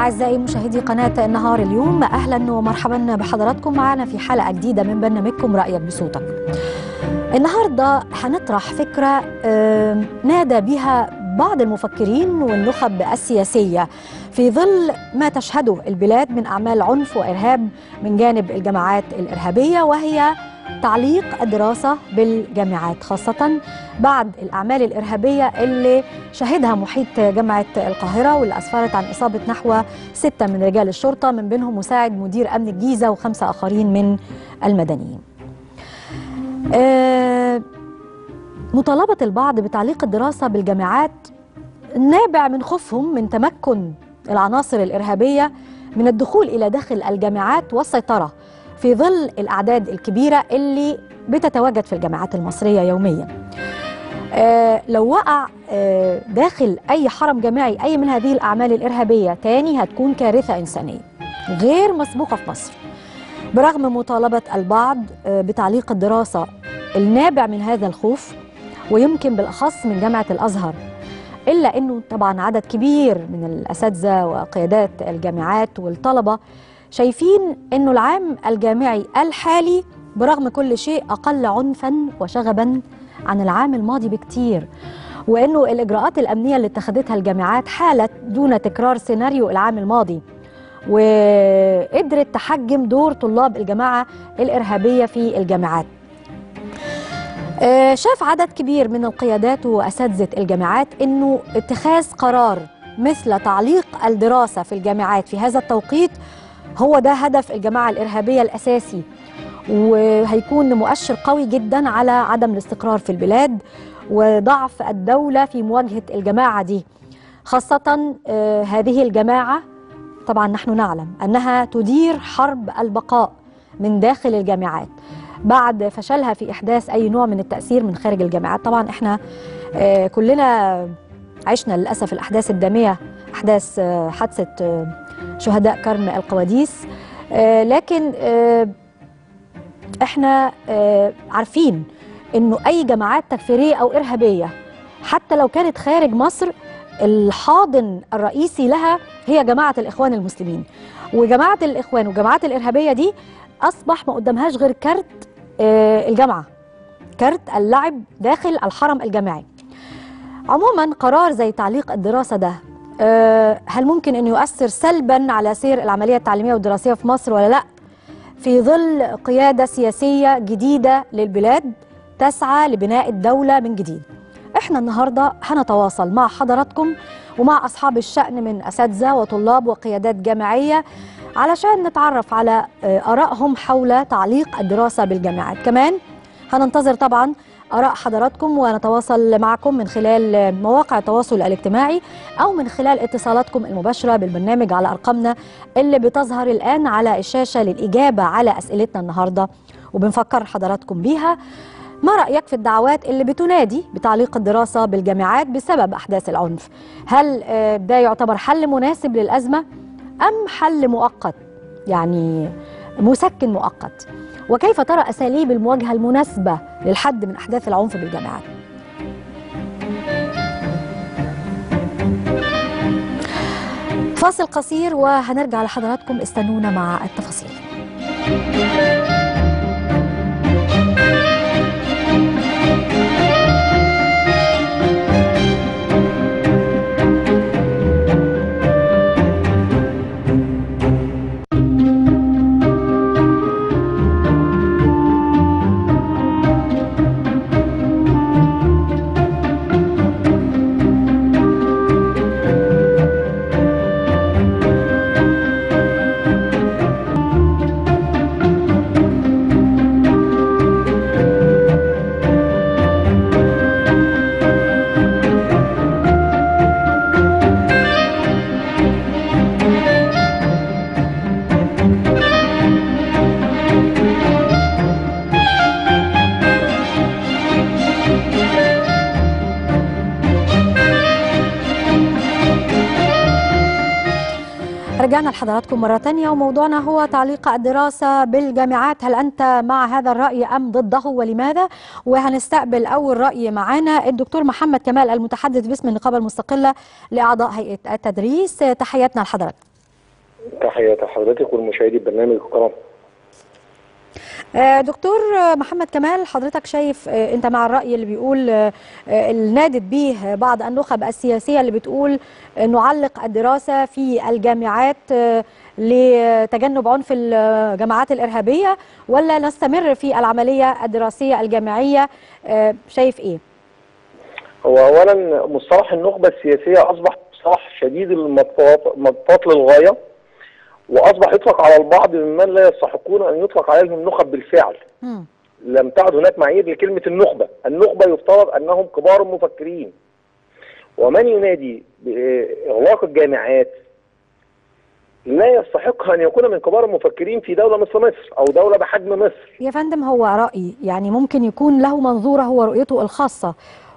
أعزائي مشاهدي قناة النهار اليوم أهلا ومرحبا بحضراتكم معنا في حلقة جديدة من برنامجكم رأيك بصوتك النهاردة هنطرح فكرة آه، نادى بها بعض المفكرين والنخب السياسية في ظل ما تشهده البلاد من أعمال عنف وإرهاب من جانب الجماعات الإرهابية وهي تعليق الدراسة بالجامعات خاصة بعد الأعمال الإرهابية اللي شهدها محيط جامعة القاهرة واللي أسفرت عن إصابة نحو ستة من رجال الشرطة من بينهم مساعد مدير أمن الجيزة وخمسة آخرين من المدنيين آه، مطالبة البعض بتعليق الدراسة بالجامعات نابع من خوفهم من تمكن العناصر الإرهابية من الدخول إلى داخل الجامعات والسيطرة في ظل الأعداد الكبيرة اللي بتتواجد في الجامعات المصرية يوميا آه لو وقع آه داخل أي حرم جامعي أي من هذه الأعمال الإرهابية تاني هتكون كارثة إنسانية غير مسبوقة في مصر برغم مطالبة البعض آه بتعليق الدراسة النابع من هذا الخوف ويمكن بالأخص من جامعة الأزهر إلا أنه طبعا عدد كبير من الأساتذة وقيادات الجامعات والطلبة شايفين أنه العام الجامعي الحالي برغم كل شيء أقل عنفا وشغبا عن العام الماضي بكتير وأنه الإجراءات الأمنية اللي اتخذتها الجامعات حالت دون تكرار سيناريو العام الماضي وقدرت تحجم دور طلاب الجماعة الإرهابية في الجامعات آه، شاف عدد كبير من القيادات وأساتذة الجامعات أنه اتخاذ قرار مثل تعليق الدراسة في الجامعات في هذا التوقيت هو ده هدف الجماعة الإرهابية الأساسي وهيكون مؤشر قوي جدا على عدم الاستقرار في البلاد وضعف الدولة في مواجهة الجماعة دي خاصة آه، هذه الجماعة طبعا نحن نعلم أنها تدير حرب البقاء من داخل الجامعات بعد فشلها في إحداث أي نوع من التأثير من خارج الجامعات طبعا إحنا آه، كلنا عشنا للأسف الأحداث الدامية أحداث آه، حادثة آه، شهداء كرم القواديس آه، لكن آه، احنا آه، عارفين انه اي جماعات تكفيريه او ارهابيه حتى لو كانت خارج مصر الحاضن الرئيسي لها هي جماعه الاخوان المسلمين وجماعه الاخوان والجماعات الارهابيه دي اصبح ما قدامهاش غير كارت آه، الجامعه كارت اللعب داخل الحرم الجامعي عموما قرار زي تعليق الدراسه ده آه، هل ممكن انه يؤثر سلبا على سير العمليه التعليميه والدراسيه في مصر ولا لا في ظل قياده سياسيه جديده للبلاد تسعى لبناء الدوله من جديد احنا النهارده هنتواصل مع حضراتكم ومع اصحاب الشان من اساتذه وطلاب وقيادات جامعيه علشان نتعرف على آه، ارائهم حول تعليق الدراسه بالجامعات كمان هننتظر طبعا آراء حضراتكم ونتواصل معكم من خلال مواقع التواصل الاجتماعي أو من خلال اتصالاتكم المباشرة بالبرنامج على أرقامنا اللي بتظهر الآن على الشاشة للإجابة على أسئلتنا النهاردة وبنفكر حضراتكم بيها ما رأيك في الدعوات اللي بتنادي بتعليق الدراسة بالجامعات بسبب أحداث العنف هل آه، ده يعتبر حل مناسب للأزمة أم حل مؤقت يعني مسكن مؤقت وكيف ترى أساليب المواجهة المناسبة للحد من أحداث العنف بالجامعات فاصل قصير وهنرجع لحضراتكم استنونا مع التفاصيل رجعنا لحضراتكم مرة تانية وموضوعنا هو تعليق الدراسة بالجامعات هل أنت مع هذا الرأي أم ضده ولماذا؟ وهنستقبل أول رأي معانا الدكتور محمد كمال المتحدث باسم النقابة المستقلة لأعضاء هيئة التدريس تحياتنا لحضرتك تحياتي لحضرتك والمشاهدين برنامج القناه آه، دكتور محمد كمال حضرتك شايف آه، انت مع الرأي اللي بيقول آه، آه، اللي نادت به بعض النخب السياسية اللي بتقول آه، نعلق الدراسة في الجامعات آه، لتجنب عنف الجماعات الإرهابية ولا نستمر في العملية الدراسية الجامعية آه، شايف ايه؟ هو اولا مصطلح النخبه السياسيه اصبح مصطلح شديد المطاط مطاط للغايه واصبح يطلق على البعض ممن لا يستحقون ان يطلق عليهم نخب بالفعل مم. لم تعد هناك معايير لكلمه النخبه النخبه يفترض انهم كبار مفكرين ومن ينادي باغلاق الجامعات لا يستحق ان يكون من كبار المفكرين في دوله مثل مصر او دوله بحجم مصر يا فندم هو رأي يعني ممكن يكون له منظوره ورؤيته الخاصة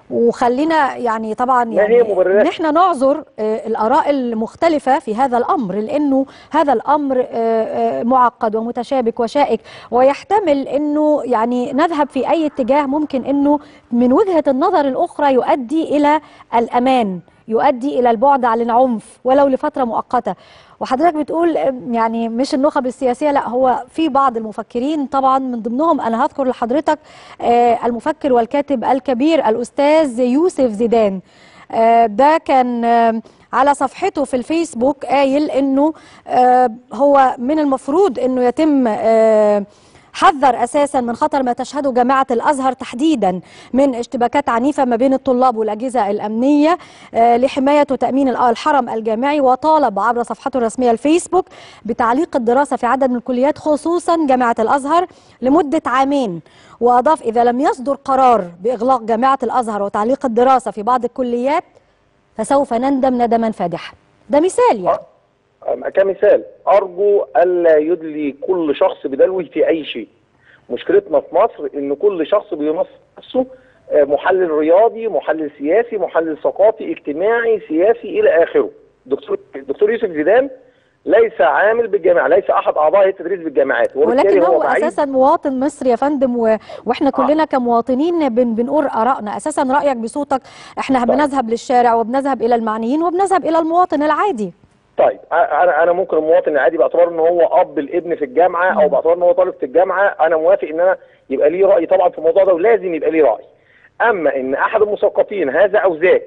وخلينا يعني طبعا ما يعني هي مبررات؟ نحن نعذر آه، الآراء المختلفة في هذا الأمر لأنه هذا الأمر آه، آه، معقد ومتشابك وشائك ويحتمل أنه يعني نذهب في أي اتجاه ممكن أنه من وجهة النظر الأخرى يؤدي إلى الأمان يؤدي إلى البعد عن العنف ولو لفترة مؤقتة وحضرتك بتقول آه، يعني مش النخب السياسية لا هو في بعض المفكرين طبعا من ضمنهم أنا هذكر لحضرتك آه، المفكر والكاتب الكبير الأستاذ يوسف زيدان آه، ده كان آه، على صفحته في الفيسبوك قايل انه آه، هو من المفروض انه يتم آه، حذر اساسا من خطر ما تشهده جامعه الازهر تحديدا من اشتباكات عنيفه ما بين الطلاب والاجهزه الامنيه آه، لحمايه وتامين ال- الحرم الجامعي وطالب عبر صفحته الرسميه الفيسبوك بتعليق الدراسه في عدد من الكليات خصوصا جامعه الازهر لمده عامين واضاف اذا لم يصدر قرار باغلاق جامعه الازهر وتعليق الدراسه في بعض الكليات فسوف نندم ندما فادحا ده مثال يعني أم- كمثال ارجو الا يدلي كل شخص بدلوه في اي شيء مشكلتنا في مصر ان كل شخص بينص نفسه آه، محلل رياضي محلل سياسي محلل ثقافي اجتماعي سياسي الى اخره دكتور دكتور يوسف زيدان ليس عامل بالجامعه ليس احد اعضاء هيئه التدريس بالجامعات وبالتالي ولكن هو بعيد اساسا مواطن مصري يا فندم و... واحنا كلنا كمواطنين بن... بنقول ارائنا اساسا رايك بصوتك احنا طيب. بنذهب للشارع وبنذهب الى المعنيين وبنذهب الى المواطن العادي طيب أ- انا انا ممكن المواطن العادي باعتبار ان هو اب الابن في الجامعه او باعتبار ان هو طالب في الجامعه انا موافق ان انا يبقى ليه راي طبعا في الموضوع ده ولازم يبقى ليه راي اما ان احد المثقفين هذا او ذاك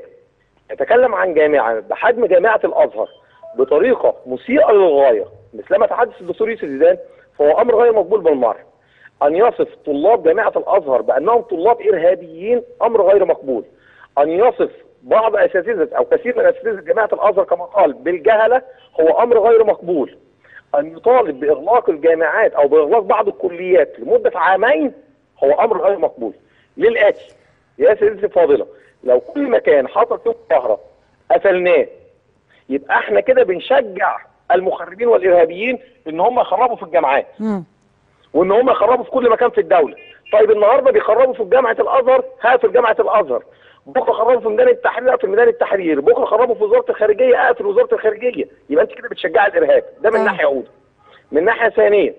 يتكلم عن جامعه بحجم جامعه الازهر بطريقه مسيئه للغايه مثلما تحدث الدكتور يوسف زيدان فهو امر غير مقبول بالمره ان يصف طلاب جامعه الازهر بانهم طلاب ارهابيين امر غير مقبول ان يصف بعض اساتذه او كثير من اساتذه جامعه الازهر كما قال بالجهله هو امر غير مقبول ان يطالب باغلاق الجامعات او باغلاق بعض الكليات لمده عامين هو امر غير مقبول للاتي يا سيدتي الفاضله لو كل مكان حصل فيه مظاهره قفلناه يبقى احنا كده بنشجع المخربين والارهابيين ان هم يخربوا في الجامعات مم. وان هم يخربوا في كل مكان في الدوله طيب النهارده بيخربوا في جامعه الازهر هقفل جامعه الازهر بكره خربوا في ميدان التحرير اقفل ميدان التحرير بكره خربوا في وزاره الخارجيه اقفل وزاره الخارجيه يبقى انت كده بتشجع الارهاب ده من آه. ناحيه اولى من ناحيه ثانيه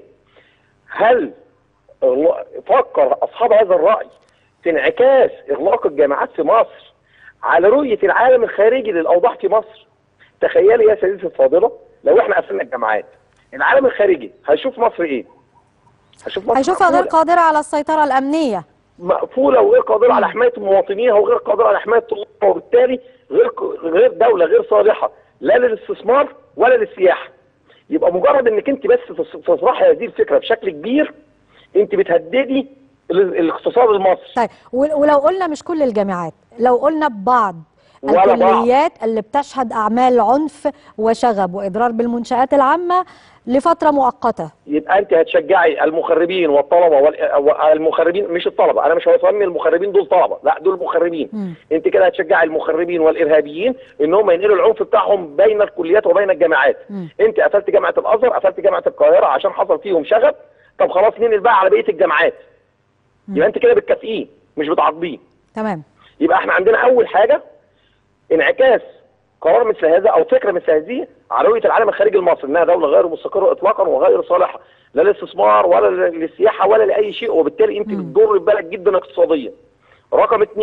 هل الل- فكر اصحاب هذا الراي في انعكاس اغلاق الجامعات في مصر على رؤيه العالم الخارجي للاوضاع في مصر تخيلي يا سيدتي الفاضله لو احنا قفلنا الجامعات العالم الخارجي هيشوف مصر ايه هيشوف مصر هيشوفها غير مقفولة. قادره على السيطره الامنيه مقفوله وغير قادره على حمايه مواطنيها وغير قادره على حمايه طلابها وبالتالي غير غير دوله غير صالحه لا للاستثمار ولا للسياحه يبقى مجرد انك انت بس تص- تطرحي هذه الفكره بشكل كبير انت بتهددي ال- الاقتصاد المصري طيب ول- ولو قلنا مش كل الجامعات لو قلنا بعض ولا بعض. الكليات اللي بتشهد اعمال عنف وشغب واضرار بالمنشات العامه لفتره مؤقته يبقى انت هتشجعي المخربين والطلبه والمخربين مش الطلبه انا مش هسمي المخربين دول طلبه لا دول مخربين مم. انت كده هتشجعي المخربين والارهابيين ان هم ينقلوا العنف بتاعهم بين الكليات وبين الجامعات مم. انت قفلت جامعه الازهر قفلت جامعه القاهره عشان حصل فيهم شغب طب خلاص ننقل بقى على بقيه الجامعات يبقى انت كده بتكافئيه مش بتعاقبيه تمام يبقى احنا عندنا اول حاجه انعكاس قرار مثل هذا او فكره مثل هذه على رؤيه العالم الخارجي لمصر انها دوله غير مستقره اطلاقا وغير صالحه لا للاستثمار ولا للسياحه ولا لاي شيء وبالتالي انت بتضر البلد جدا اقتصاديا. رقم اثنين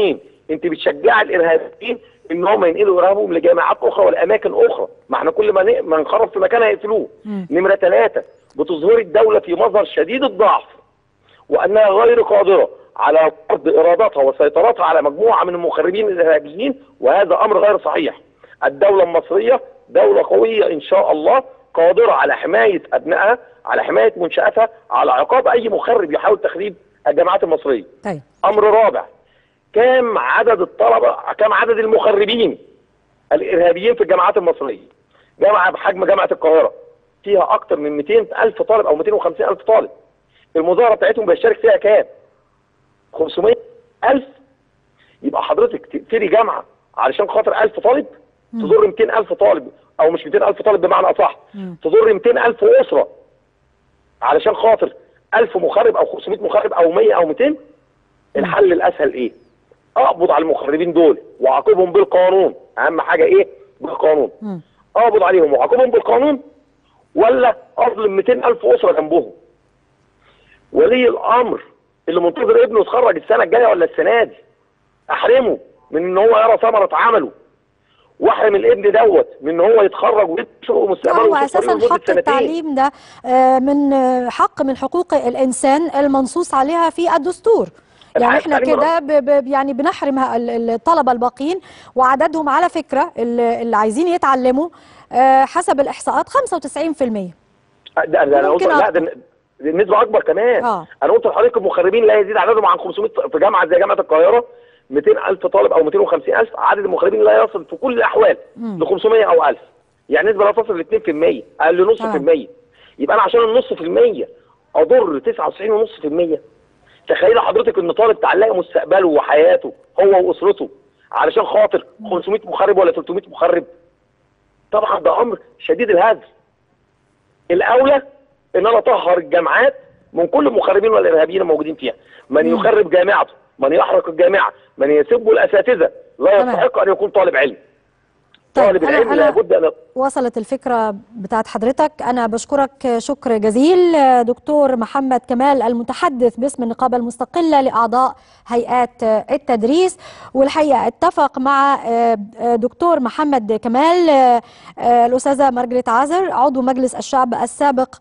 انت بتشجع الارهابيين ان هم ينقلوا ارهابهم لجامعات اخرى ولاماكن اخرى ما احنا كل ما ن- ما نخرب في مكان هيقفلوه مم. نمره ثلاثه بتظهري الدوله في مظهر شديد الضعف وانها غير قادره على فرض ارادتها وسيطرتها على مجموعه من المخربين الارهابيين وهذا امر غير صحيح. الدوله المصريه دوله قويه ان شاء الله قادره على حمايه ابنائها، على حمايه منشاتها، على عقاب اي مخرب يحاول تخريب الجامعات المصريه. طيب امر رابع كم عدد الطلبه كم عدد المخربين الارهابيين في الجامعات المصريه جامعه بحجم جامعه القاهره فيها اكثر من 200 الف طالب او 250 الف طالب المظاهره بتاعتهم بيشترك فيها كام 500 الف يبقى حضرتك تقفلي جامعه علشان خاطر 1000 طالب تضر 200 الف طالب او مش 200 الف طالب بمعنى اصح مم. تضر 200 الف اسره علشان خاطر 1000 مخرب او 500 مخرب او 100 او 200 الحل الاسهل ايه اقبض على المخربين دول واعاقبهم بالقانون اهم حاجه ايه بالقانون مم. اقبض عليهم واعاقبهم بالقانون ولا اظلم 200 الف اسره جنبهم ولي الامر اللي منتظر ابنه يتخرج السنه الجايه ولا السنه دي احرمه من ان هو يرى ثمره عمله واحرم الابن دوت من ان هو يتخرج ويشوف مستقبله هو ويشوف طريقه اساسا لمدة حق سنتين. التعليم ده آه، من آه، حق من حقوق الانسان المنصوص عليها في الدستور يعني الحق احنا التعليم كده ب- ب- يعني بنحرم ه- ال- الطلبه الباقيين وعددهم على فكره اللي اللي عايزين يتعلموا آه، حسب الاحصاءات 95% ده ده انا قلت ممكن لا أكتر. ده دي النسبه اكبر كمان آه. انا قلت لحضرتك المخربين لا يزيد عددهم عن 500 في جامعه زي جامعه القاهره 200 الف طالب او 250 الف عدد المخربين لا يصل في كل الاحوال مم. ل 500 او 1000 يعني نسبه لا تصل ل 2% اقل نص آه. في المية يبقى انا عشان النص في المية اضر 99 ونص في المية تخيل حضرتك ان طالب تعلق مستقبله وحياته هو واسرته علشان خاطر 500 مخرب ولا 300 مخرب طبعا ده امر شديد الهزل الاولى ان انا اطهر الجامعات من كل المخربين والارهابيين الموجودين فيها من مم. يخرب جامعته من يحرق الجامعه من يسب الاساتذه لا تمام. يستحق ان يكون طالب علم طيب طالب أنا- العلم أنا- لابد ان وصلت الفكرة بتاعت حضرتك أنا بشكرك شكر جزيل دكتور محمد كمال المتحدث باسم النقابة المستقلة لأعضاء هيئات التدريس والحقيقة اتفق مع دكتور محمد كمال الأستاذة مارجريت عازر عضو مجلس الشعب السابق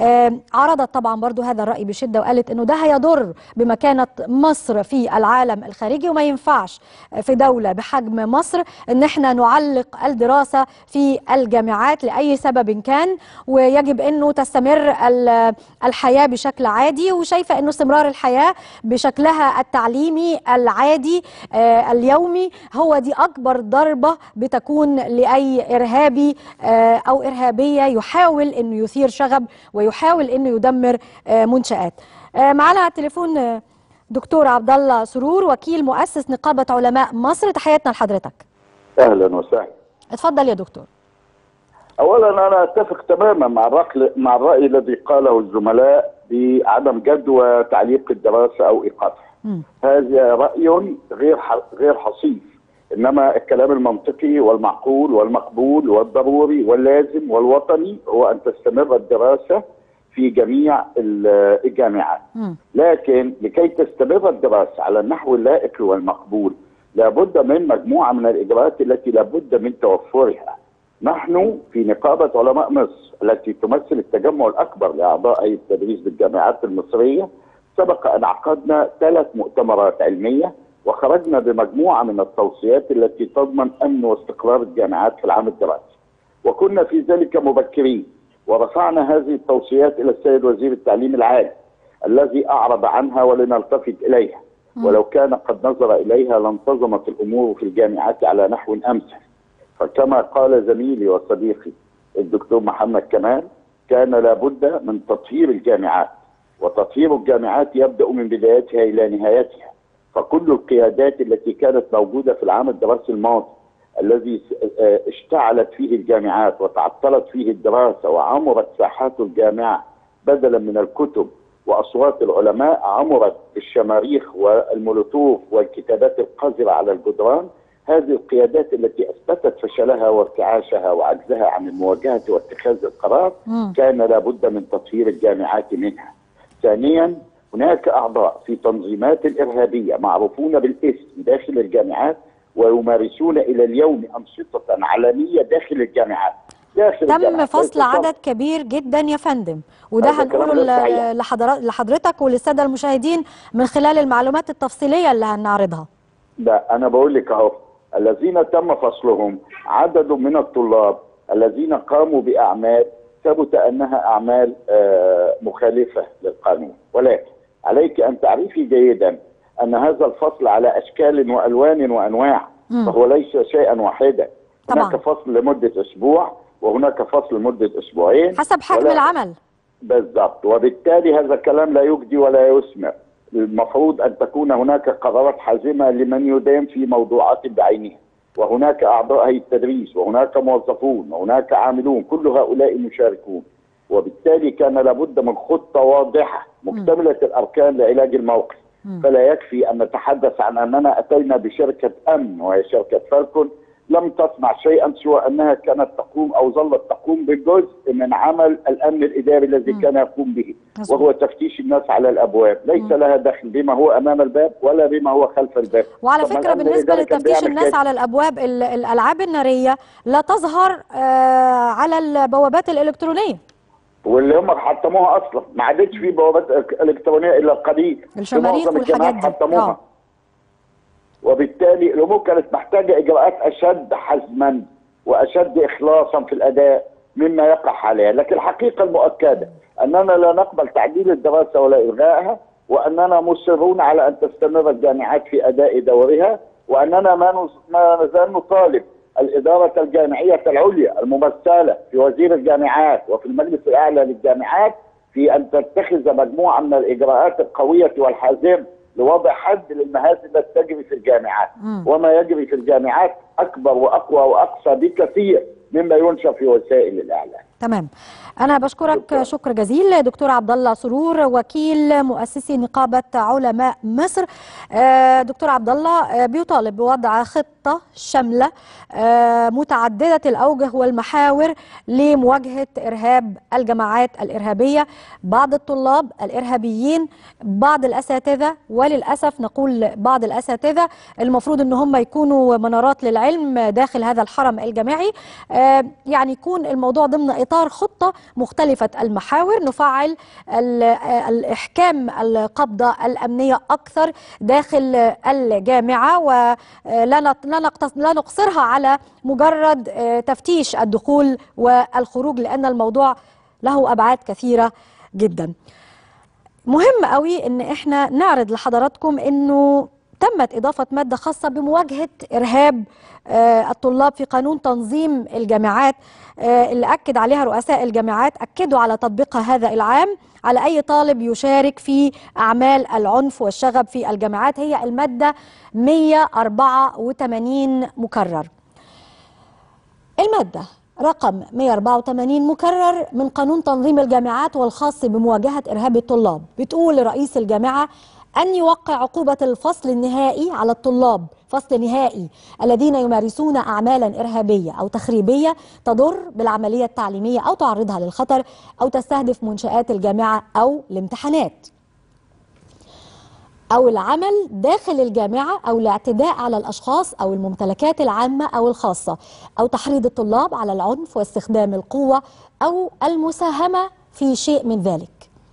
عرضت طبعا برضو هذا الرأي بشدة وقالت أنه ده هيضر بمكانة مصر في العالم الخارجي وما ينفعش في دولة بحجم مصر أن احنا نعلق الدراسة في الجامعات لأي سبب كان ويجب أنه تستمر ال- الحياة بشكل عادي وشايفة أنه استمرار الحياة بشكلها التعليمي العادي آه، اليومي هو دي أكبر ضربة بتكون لأي إرهابي آه، أو إرهابية يحاول أنه يثير شغب ويحاول أنه يدمر آه، منشآت آه، معنا على التليفون آه، دكتور عبد الله سرور وكيل مؤسس نقابة علماء مصر تحياتنا لحضرتك اهلا وسهلا اتفضل يا دكتور اولا انا اتفق تماما مع الراي مع الراي الذي قاله الزملاء بعدم جدوى تعليق الدراسه او ايقافها مم. هذا راي غير ح- غير حصيف انما الكلام المنطقي والمعقول والمقبول والضروري واللازم والوطني هو ان تستمر الدراسه في جميع ال- الجامعات مم. لكن لكي تستمر الدراسة على النحو اللائق والمقبول لابد من مجموعة من الإجراءات التي لابد من توفرها نحن في نقابة علماء مصر التي تمثل التجمع الأكبر لأعضاء هيئة التدريس بالجامعات المصرية سبق أن عقدنا ثلاث مؤتمرات علمية وخرجنا بمجموعة من التوصيات التي تضمن أمن واستقرار الجامعات في العام الدراسي وكنا في ذلك مبكرين ورفعنا هذه التوصيات إلى السيد وزير التعليم العالي الذي أعرض عنها ولنلتفت إليها ولو كان قد نظر إليها لانتظمت الأمور في الجامعات على نحو أمثل فكما قال زميلي وصديقي الدكتور محمد كمال كان لابد من تطهير الجامعات وتطهير الجامعات يبدأ من بدايتها إلى نهايتها فكل القيادات التي كانت موجودة في العام الدراسي الماضي الذي آه، اشتعلت فيه الجامعات وتعطلت فيه الدراسة وعمرت ساحات الجامعة بدلا من الكتب واصوات العلماء عمرت الشماريخ والمولوتوف والكتابات القذره على الجدران هذه القيادات التي اثبتت فشلها وارتعاشها وعجزها عن المواجهه واتخاذ القرار مم. كان لابد من تطهير الجامعات منها. ثانيا هناك اعضاء في تنظيمات الارهابيه معروفون بالاسم داخل الجامعات ويمارسون الى اليوم انشطه علنيه داخل الجامعات داخل تم الجامعات. فصل ليس شرط. عدد كبير جدا يا فندم وده هذا كلام هنقوله غير صحيح. ل- لحضرات لحضرتك وللساده المشاهدين من خلال المعلومات التفصيليه اللي هنعرضها لا انا بقول لك اهو الذين تم فصلهم عدد من الطلاب الذين قاموا باعمال ثبت انها اعمال آه، مخالفه للقانون ولكن عليك ان تعرفي جيدا ان هذا الفصل على اشكال والوان وانواع مم. فهو ليس شيئا واحدا طبعا. هناك فصل لمده اسبوع وهناك فصل لمده اسبوعين حسب حجم ولا- العمل بالضبط وبالتالي هذا الكلام لا يجدي ولا يسمع المفروض أن تكون هناك قرارات حازمة لمن يدان في موضوعات بعينها وهناك أعضاء هيئة التدريس وهناك موظفون وهناك عاملون كل هؤلاء مشاركون وبالتالي كان لابد من خطة واضحة مكتملة الأركان لعلاج الموقف مم. فلا يكفي أن نتحدث عن أننا أتينا بشركة أمن وهي شركة فالكون لم تصنع شيئا سوى أنها كانت تقوم أو ظلت تقوم بجزء من عمل الأمن الإداري الذي مم. كان يقوم به مظبوط. وهو تفتيش الناس على الأبواب ليس مم. لها دخل بما هو أمام الباب ولا بما هو خلف الباب وعلى طب ما فكره الأمن بالنسبه الإداري كان لتفتيش بيعمل الناس كده. على الابواب ال- الالعاب الناريه لا تظهر آه، على البوابات الالكترونيه واللي هم حطموها اصلا ما عادتش في بوابات إلك- الكترونيه الا القليل في الشماريخ معظم والحاجات الجامعات دي. حطموها آه. وبالتالي الامور كانت محتاجه اجراءات اشد حزما واشد اخلاصا في الاداء مما يقع حاليا لكن الحقيقه المؤكده اننا لا نقبل تعديل الدراسه ولا الغائها واننا مصرون على ان تستمر الجامعات في اداء دورها واننا ما نز- ما نزال نطالب الاداره الجامعيه العليا الممثله في وزير الجامعات وفي المجلس الاعلى للجامعات في ان تتخذ مجموعه من الاجراءات القويه والحازمه لوضع حد للمهازل التي تجري في الجامعات مم. وما يجري في الجامعات اكبر واقوى واقصى بكثير مما ينشر في وسائل الاعلام تمام انا بشكرك شكراً. شكر جزيل دكتور عبد الله سرور وكيل مؤسسي نقابه علماء مصر آه، دكتور عبد الله آه، بيطالب بوضع خطه شامله آه، متعدده الاوجه والمحاور لمواجهه ارهاب الجماعات الارهابيه بعض الطلاب الارهابيين بعض الاساتذه وللاسف نقول بعض الاساتذه المفروض ان هم يكونوا منارات للعلم داخل هذا الحرم الجامعي آه، يعني يكون الموضوع ضمن اطار خطه مختلفه المحاور نفعل ال- آه، الاحكام القبضه الامنيه اكثر داخل الجامعه ولا نط- لا نقتص- لا نقصرها على مجرد آه، تفتيش الدخول والخروج لان الموضوع له ابعاد كثيره جدا مهم قوي ان احنا نعرض لحضراتكم انه تمت اضافه ماده خاصه بمواجهه ارهاب آه، الطلاب في قانون تنظيم الجامعات آه، اللي اكد عليها رؤساء الجامعات اكدوا على تطبيقها هذا العام على اي طالب يشارك في اعمال العنف والشغب في الجامعات هي الماده 184 مكرر المادة رقم 184 مكرر من قانون تنظيم الجامعات والخاص بمواجهة إرهاب الطلاب بتقول لرئيس الجامعة أن يوقع عقوبة الفصل النهائي على الطلاب فصل نهائي الذين يمارسون أعمالا إرهابية أو تخريبية تضر بالعملية التعليمية أو تعرضها للخطر أو تستهدف منشآت الجامعة أو الامتحانات أو العمل داخل الجامعة أو الاعتداء على الأشخاص أو الممتلكات العامة أو الخاصة أو تحريض الطلاب على العنف واستخدام القوة أو المساهمة في شيء من ذلك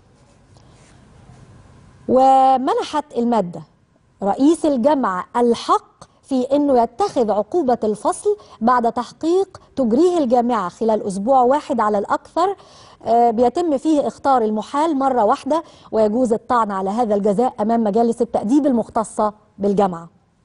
ومنحت المادة رئيس الجامعة الحق في أنه يتخذ عقوبة الفصل بعد تحقيق تجريه الجامعة خلال أسبوع واحد على الأكثر آه، بيتم فيه اختار المحال مرة واحدة ويجوز الطعن على هذا الجزاء أمام مجالس التأديب المختصة بالجامعة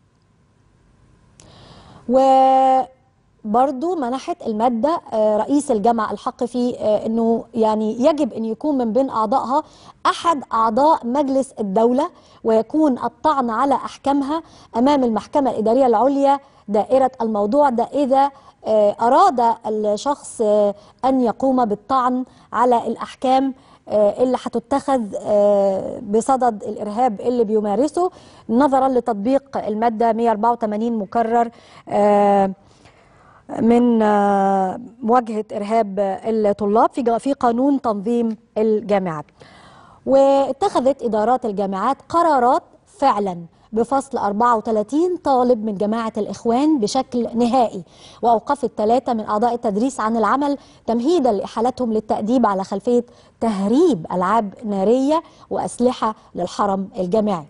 وبرضو منحت المادة آه، رئيس الجامعة الحق في آه، أنه يعني يجب أن يكون من بين أعضائها أحد أعضاء مجلس الدولة ويكون الطعن على أحكامها أمام المحكمة الإدارية العليا دائرة الموضوع ده إذا آه، أراد الشخص آه، أن يقوم بالطعن على الأحكام آه، اللي هتتخذ آه، بصدد الإرهاب اللي بيمارسه نظرا لتطبيق المادة 184 مكرر آه، من آه، مواجهة إرهاب الطلاب في في قانون تنظيم الجامعات واتخذت إدارات الجامعات قرارات فعلا بفصل 34 طالب من جماعة الإخوان بشكل نهائي وأوقفت ثلاثة من أعضاء التدريس عن العمل تمهيدا لإحالتهم للتأديب على خلفية تهريب ألعاب نارية وأسلحة للحرم الجامعي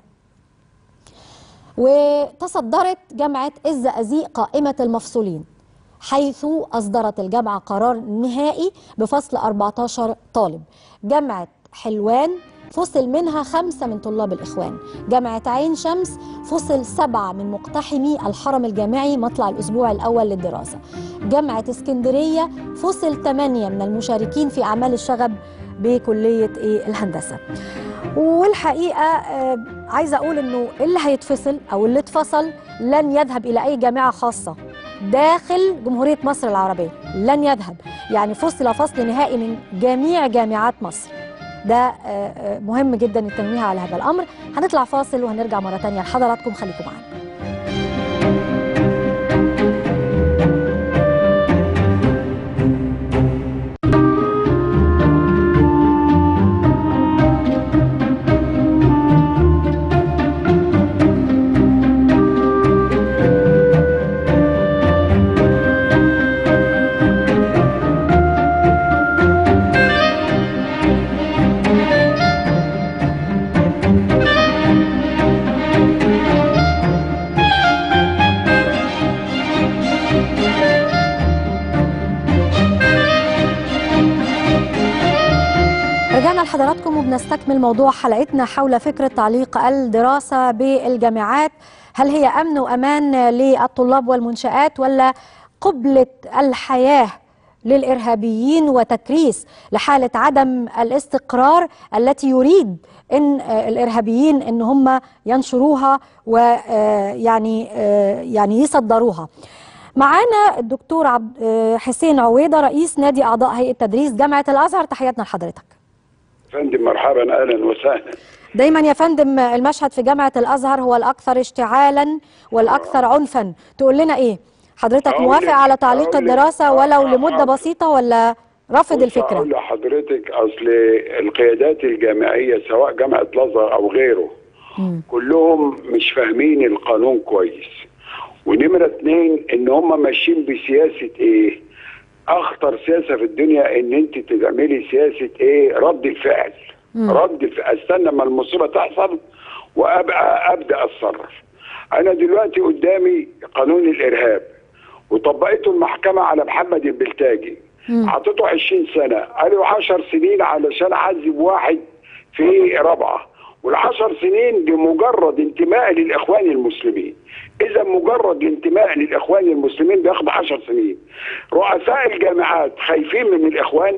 وتصدرت جامعة الزقازيق قائمة المفصولين حيث أصدرت الجامعة قرار نهائي بفصل 14 طالب جامعة حلوان فصل منها خمسة من طلاب الإخوان جامعة عين شمس فصل سبعة من مقتحمي الحرم الجامعي مطلع الأسبوع الأول للدراسة جامعة اسكندرية فصل ثمانية من المشاركين في أعمال الشغب بكلية إيه الهندسة والحقيقة آه، عايزة أقول إنه اللي هيتفصل أو اللي اتفصل لن يذهب إلى أي جامعة خاصة داخل جمهورية مصر العربية لن يذهب يعني فصل فصل نهائي من جميع جامعات مصر ده آه، آه، مهم جدا التنويه على هذا الأمر هنطلع فاصل وهنرجع مرة تانية لحضراتكم خليكم معانا رجعنا لحضراتكم وبنستكمل موضوع حلقتنا حول فكرة تعليق الدراسة بالجامعات هل هي أمن وأمان للطلاب والمنشآت ولا قبلة الحياة للإرهابيين وتكريس لحالة عدم الاستقرار التي يريد ان آه، الارهابيين ان هم ينشروها ويعني يعني يصدروها معانا الدكتور عبد آه، حسين عويضه رئيس نادي اعضاء هيئه تدريس جامعه الازهر تحياتنا لحضرتك فندم مرحبا اهلا وسهلا دايما يا فندم المشهد في جامعه الازهر هو الاكثر اشتعالا والاكثر عنفا تقول لنا ايه حضرتك أقول موافق لك- على تعليق أقول لك- الدراسه ولو آه، لمده آه. بسيطه ولا رافض بص الفكره اقول لحضرتك اصل القيادات الجامعيه سواء جامعه الازهر او غيره مم. كلهم مش فاهمين القانون كويس ونمره اتنين ان هم ماشيين بسياسه ايه اخطر سياسه في الدنيا ان انت تعملي سياسه ايه رد الفعل مم. رد الفعل استنى ما المصيبه تحصل وابقى ابدا اتصرف انا دلوقتي قدامي قانون الارهاب وطبقته المحكمه على محمد البلتاجي مم. حطيته 20 سنه قالوا 10 سنين علشان اعذب واحد في رابعه والعشر سنين بمجرد انتماء للاخوان المسلمين اذا مجرد الانتماء للاخوان المسلمين بياخد 10 سنين رؤساء الجامعات خايفين من الاخوان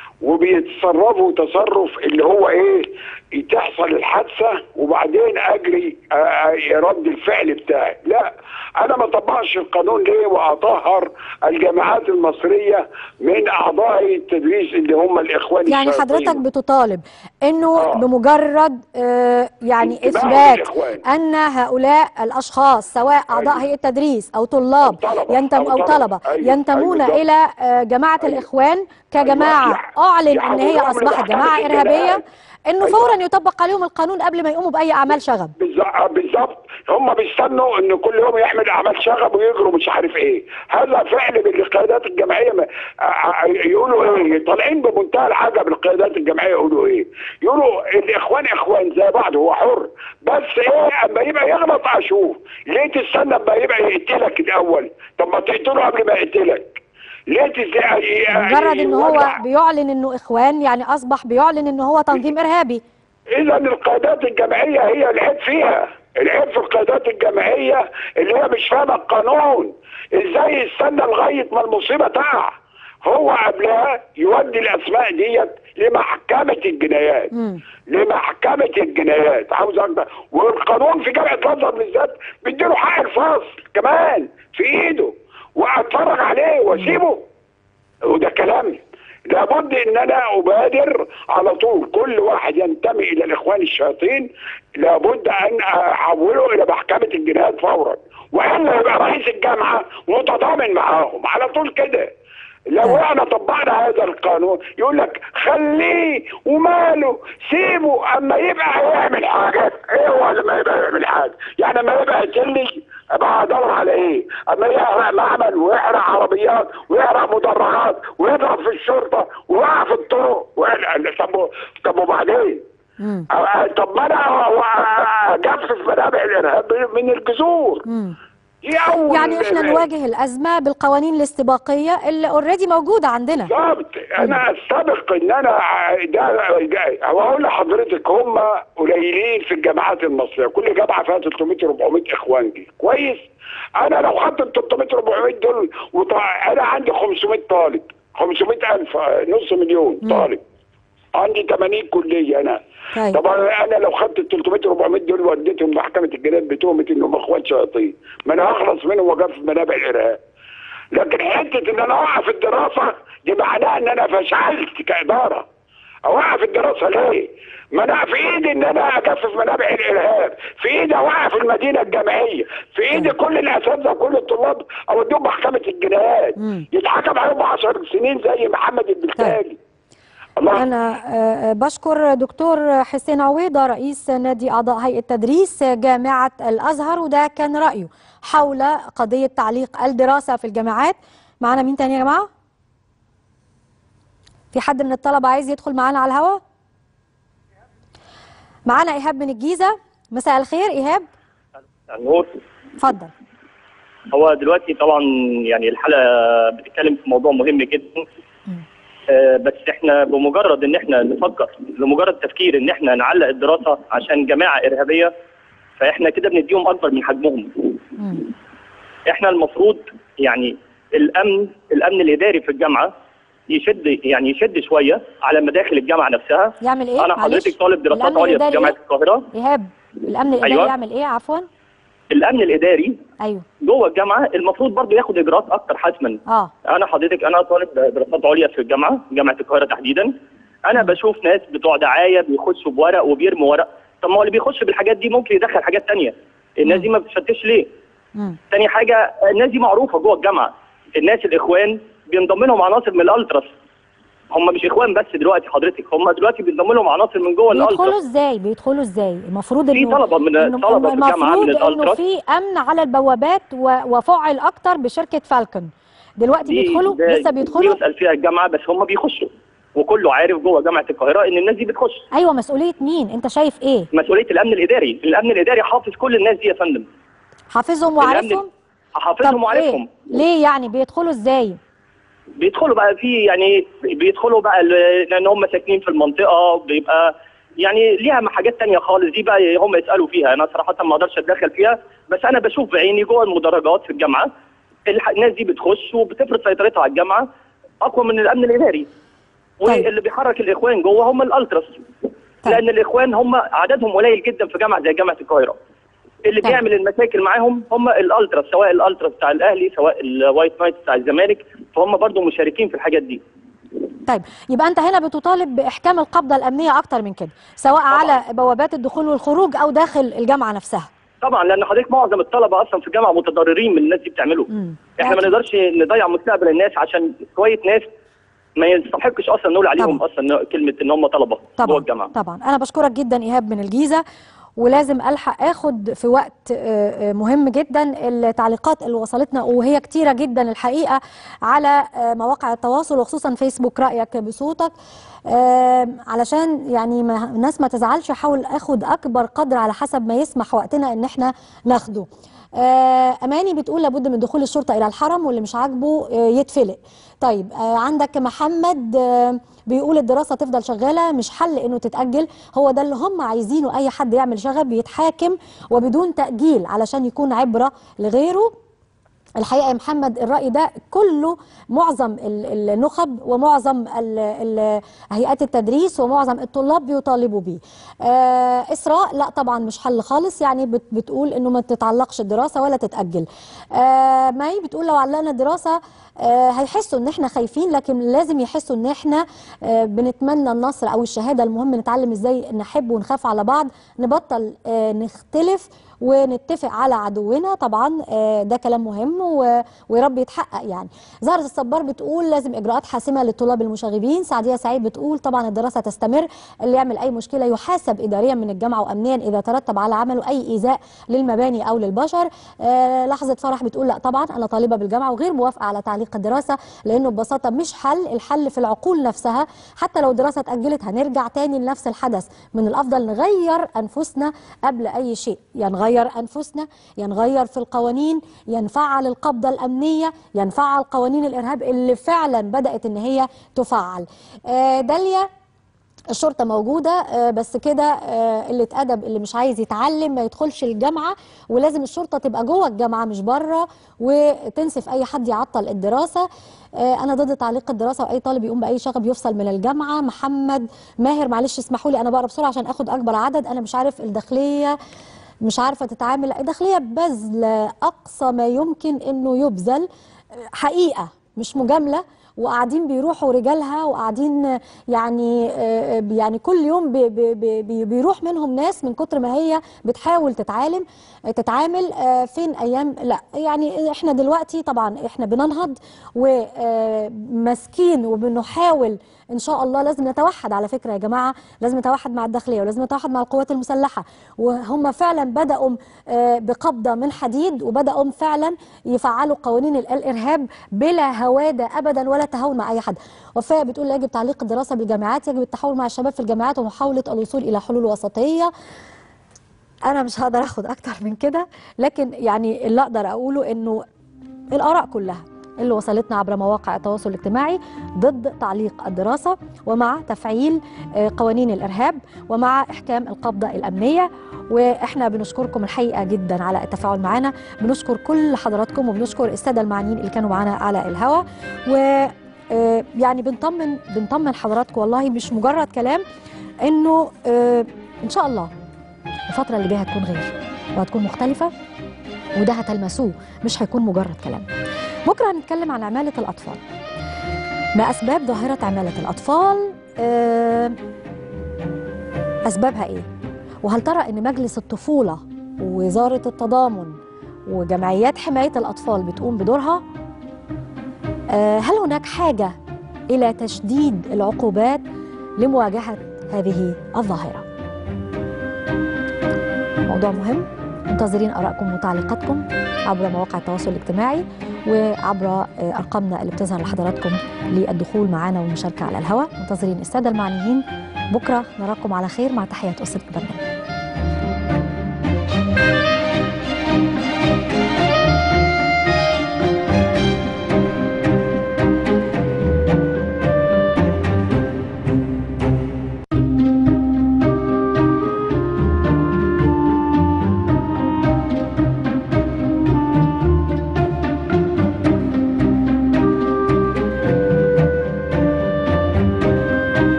وبيتصرفوا تصرف اللي هو ايه تحصل الحادثه وبعدين اجري آه، آه، رد الفعل بتاعي لا انا ما طبقش القانون ليه واطهر الجامعات المصريه من اعضاء التدريس اللي هم الاخوان يعني الشياطين. حضرتك بتطالب انه آه. بمجرد آه، يعني انتباه اثبات للإخوان. ان هؤلاء الاشخاص سواء اعضاء أيوة. هيئه تدريس او طلاب أو طلبة. ينتم أو او طلبة. طلبه أيوة. ينتمون أيوة بالظبط. الى آه، جماعه أيوة. الاخوان كجماعه أيوة. يح- اعلن ان هي يحولوهم اصبحت لمحكمة جماعه ارهابيه الجنايات. انه أيوة. فورا يطبق عليهم القانون قبل ما يقوموا باي اعمال شغب بالظ- بالظبط هم بيستنوا ان كل يوم يحمل اعمال شغب ويجروا مش عارف ايه هذا فعل من القيادات الجماعيه ما- ع- ع- يقولوا ايه طالعين بمنتهى العجب القيادات الجماعيه يقولوا ايه يقولوا الاخوان اخوان زي بعض هو حر بس ايه اما يبقى يغلط اشوف ليه تستنى اما يبقى يقتلك الاول طب ما تقتله قبل ما يقتلك ليه تز- مجرد ان هو يولع؟ بيعلن انه اخوان يعني اصبح بيعلن انه هو تنظيم ارهابي اذا القيادات الجماعيه هي العيب فيها العيب في القيادات الجماعيه اللي هي مش فاهمه القانون ازاي يستنى لغايه ما المصيبه تقع هو قبلها يودي الاسماء ديت لمحكمه الجنايات مم. لمحكمه الجنايات عاوز اكتر والقانون في جامعه الازهر بالذات بيديله حق الفصل كمان في ايده واتفرج عليه واسيبه وده كلام لابد ان انا ابادر على طول كل واحد ينتمي الى الاخوان الشياطين لابد ان احوله الى محكمه الجنايات فورا والا يبقى رئيس الجامعه متضامن معاهم على طول كده لو طيب. احنا طبقنا هذا القانون يقول لك خليه وماله سيبه اما يبقى هيعمل حاجات ايه هو لما يبقى يعمل حاجه يعني لما يبقى يتلي ابقى ادور على ايه اما يحرق معمل ويحرق عربيات ويحرق مدرعات ويضرب في الشرطه ويقع في الطرق ويحرق- طب طب وبعدين مم. أه، طب ما انا اجفف منابع الارهاب من الجذور مم. دي اول يعني احنا نواجه الازمه بالقوانين الاستباقيه اللي اوريدي موجوده عندنا بالظبط انا استبق ان انا ده ده- هو اقول لحضرتك هم قليلين في الجامعات المصريه كل جامعه فيها 300 400 اخوان دي كويس انا لو خدت ال 300 400 دول وطا... انا عندي 500 طالب 500 الف نص مليون طالب عندي 80 كليه انا طيب. طبعا انا لو خدت ال 300 400 دول وديتهم محكمه الجنان بتهمه انهم اخوان شياطين ما انا هخلص منهم واجف منابع الارهاب لكن حته ان انا اوقف الدراسه دي معناها ان انا فشلت كاداره اوقف الدراسه ليه؟ ما انا في ايدي ان انا اجفف منابع الارهاب، في ايدي اوقف المدينه الجامعيه، في ايدي كل الاساتذه وكل الطلاب اوديهم محكمه الجنايات مم. يتحكم عليهم 10 سنين زي محمد البلتاجي. الله أنا آه، بشكر دكتور حسين عويضة رئيس نادي أعضاء هيئة تدريس جامعة الأزهر وده كان رأيه حول قضية تعليق الدراسة في الجامعات معنا مين تاني يا جماعة؟ في حد من الطلبة عايز يدخل معانا على الهوا؟ معانا إيهاب من الجيزة مساء الخير إيهاب نور اتفضل هو دلوقتي طبعا يعني الحلقه بتتكلم في موضوع مهم جدا آه، بس احنا بمجرد ان احنا نفكر لمجرد تفكير ان احنا نعلق الدراسه عشان جماعه ارهابيه فاحنا كده بنديهم اكبر من حجمهم مم. احنا المفروض يعني الامن الامن الاداري في الجامعه يشد يعني يشد شويه على مداخل الجامعه نفسها يعمل إيه؟ انا معلش. حضرتك طالب دراسات الأمن عليا في الإداري جامعه إيه؟ القاهره إيهاب الأمن الإداري أيوة. يعمل إيه عفوا؟ الامن الاداري أيوه جوه الجامعه المفروض برضه ياخد اجراءات اكتر حتما آه انا حضرتك انا طالب دراسات عليا في الجامعه جامعه القاهره تحديدا انا بشوف ناس بتوع دعايه بيخشوا بورق وبيرموا ورق طب ما هو اللي بيخش بالحاجات دي ممكن يدخل حاجات تانية الناس دي ما بتفتش ليه مم. تاني حاجه الناس دي معروفه جوه الجامعه الناس الاخوان بينضم لهم عناصر من الالتراس هم مش اخوان بس دلوقتي حضرتك هم دلوقتي بينضم لهم عناصر من جوه بيدخلوا الالتراس ازاي بيدخلوا ازاي المفروض في انه طلبة من- إنه- طلبة إنه في الجامعة من المفروض انه الألتراس. في امن على البوابات و- وفعل اكتر بشركه فالكون دلوقتي دي- بيدخلوا ده- لسه دي بيدخلوا يسال فيها الجامعه بس هم بيخشوا وكله عارف جوه جامعه القاهره ان الناس دي بتخش ايوه مسؤوليه مين انت شايف ايه مسؤوليه الامن الاداري الامن الاداري حافظ كل الناس دي يا فندم حافظهم الأمن- وعارفهم حافظهم طب وعارفهم ايه ليه يعني بيدخلوا ازاي بيدخلوا بقى في يعني بيدخلوا بقى ل- لان هم ساكنين في المنطقه بيبقى يعني ليها حاجات تانية خالص دي بقى هم يسالوا فيها انا صراحه ما اقدرش اتدخل فيها بس انا بشوف بعيني جوه المدرجات في الجامعه الح- الناس دي بتخش وبتفرض سيطرتها على الجامعه اقوى من الامن الاداري طيب. واللي بيحرك الاخوان جوه هم الالتراس طيب. لان الاخوان هم عددهم قليل جدا في جامعه زي جامعه القاهره اللي طيب. بيعمل المشاكل معاهم هم الالتراس سواء الالتراس بتاع الاهلي سواء الوايت نايت بتاع الزمالك فهم برضو مشاركين في الحاجات دي طيب يبقى انت هنا بتطالب باحكام القبضه الامنيه اكتر من كده سواء على بوابات الدخول والخروج او داخل الجامعه نفسها طبعا لان حضرتك معظم الطلبه اصلا في الجامعه متضررين من الناس دي بتعمله مم. احنا ما أكيد. نقدرش نضيع مستقبل الناس عشان شويه ناس ما يستحقش اصلا نقول عليهم طبعا. اصلا كلمه ان هم طلبه جوه طبعا الجامعه طبعا انا بشكرك جدا ايهاب من الجيزه ولازم الحق اخد في وقت آه، آه، مهم جدا التعليقات اللي وصلتنا وهي كتيره جدا الحقيقه على آه، مواقع التواصل وخصوصا فيسبوك رايك بصوتك آه، علشان يعني ما الناس ما تزعلش احاول اخد اكبر قدر على حسب ما يسمح وقتنا ان احنا ناخده آه، اماني بتقول لابد من دخول الشرطه الى الحرم واللي مش عاجبه آه، يتفلق طيب آه، عندك محمد آه، بيقول الدراسه تفضل شغاله مش حل انه تتاجل هو ده اللي هم عايزينه اي حد يعمل شغب يتحاكم وبدون تاجيل علشان يكون عبره لغيره الحقيقه يا محمد الراي ده كله معظم ال- النخب ومعظم ال- ال- هيئات التدريس ومعظم الطلاب بيطالبوا بيه آه اسراء لا طبعا مش حل خالص يعني بت بتقول انه ما تتعلقش الدراسه ولا تتاجل آه ماي بتقول لو علقنا الدراسه آه هيحسوا ان احنا خايفين لكن لازم يحسوا ان احنا آه بنتمنى النصر او الشهاده المهم نتعلم ازاي نحب ونخاف على بعض نبطل آه نختلف ونتفق على عدونا طبعا آه، ده كلام مهم و- ويا رب يتحقق يعني زهرة الصبار بتقول لازم اجراءات حاسمه للطلاب المشاغبين سعديه سعيد بتقول طبعا الدراسه تستمر اللي يعمل اي مشكله يحاسب اداريا من الجامعه وامنيا اذا ترتب على عمله اي ايذاء للمباني او للبشر آه لحظه فرح بتقول لا طبعا انا طالبه بالجامعه وغير موافقه على تعليق الدراسه لانه ببساطه مش حل الحل في العقول نفسها حتى لو الدراسه اتاجلت هنرجع تاني لنفس الحدث من الافضل نغير انفسنا قبل اي شيء يا نغير انفسنا يا نغير في القوانين يا نفعل القبضه الامنيه يا نفعل قوانين الارهاب اللي فعلا بدات ان هي تفعل آه داليا الشرطه موجوده آه، بس كده آه، قله ادب اللي مش عايز يتعلم ما يدخلش الجامعه ولازم الشرطه تبقى جوه الجامعه مش بره وتنسف اي حد يعطل الدراسه آه، انا ضد تعليق الدراسه واي طالب يقوم باي شغب يفصل من الجامعه محمد ماهر معلش اسمحوا لي انا بقرا بسرعه عشان اخد اكبر عدد انا مش عارف الداخليه مش عارفه تتعامل الداخليه بذل اقصى ما يمكن انه يبذل حقيقه مش مجامله وقاعدين بيروحوا رجالها وقاعدين يعني آه، يعني كل يوم بي بي بي بيروح منهم ناس من كتر ما هي بتحاول تتعلم تتعامل آه، فين ايام لا يعني احنا دلوقتي طبعا احنا بننهض وماسكين وبنحاول ان شاء الله لازم نتوحد على فكره يا جماعه لازم نتوحد مع الداخليه ولازم نتوحد مع القوات المسلحه وهم فعلا بداوا آه، بقبضه من حديد وبداوا فعلا يفعلوا قوانين ال- الارهاب بلا هواده ابدا ولا تهاون مع اي حد وفاء بتقول يجب تعليق الدراسه بالجامعات يجب التحاور مع الشباب في الجامعات ومحاوله الوصول الى حلول وسطيه انا مش هقدر اخد اكتر من كده لكن يعني اللي اقدر اقوله انه الاراء كلها اللي وصلتنا عبر مواقع التواصل الاجتماعي ضد تعليق الدراسه ومع تفعيل آه، قوانين الارهاب ومع احكام القبضه الامنيه واحنا بنشكركم الحقيقه جدا على التفاعل معنا بنشكر كل حضراتكم وبنشكر الساده المعنيين اللي كانوا معانا على الهوا و آه، يعني بنطمن بنطمن حضراتكم والله مش مجرد كلام انه آه، ان شاء الله الفتره اللي جايه هتكون غير وهتكون مختلفه وده هتلمسوه مش هيكون مجرد كلام بكره هنتكلم عن عماله الاطفال ما اسباب ظاهره عماله الاطفال آه، اسبابها ايه وهل ترى ان مجلس الطفوله ووزاره التضامن وجمعيات حمايه الاطفال بتقوم بدورها آه، هل هناك حاجه الى تشديد العقوبات لمواجهه هذه الظاهره موضوع مهم منتظرين ارائكم وتعليقاتكم عبر مواقع التواصل الاجتماعي وعبر آه، ارقامنا اللي بتظهر لحضراتكم للدخول معنا والمشاركه على الهواء منتظرين الساده المعنيين بكره نراكم على خير مع تحيات اسره البرنامج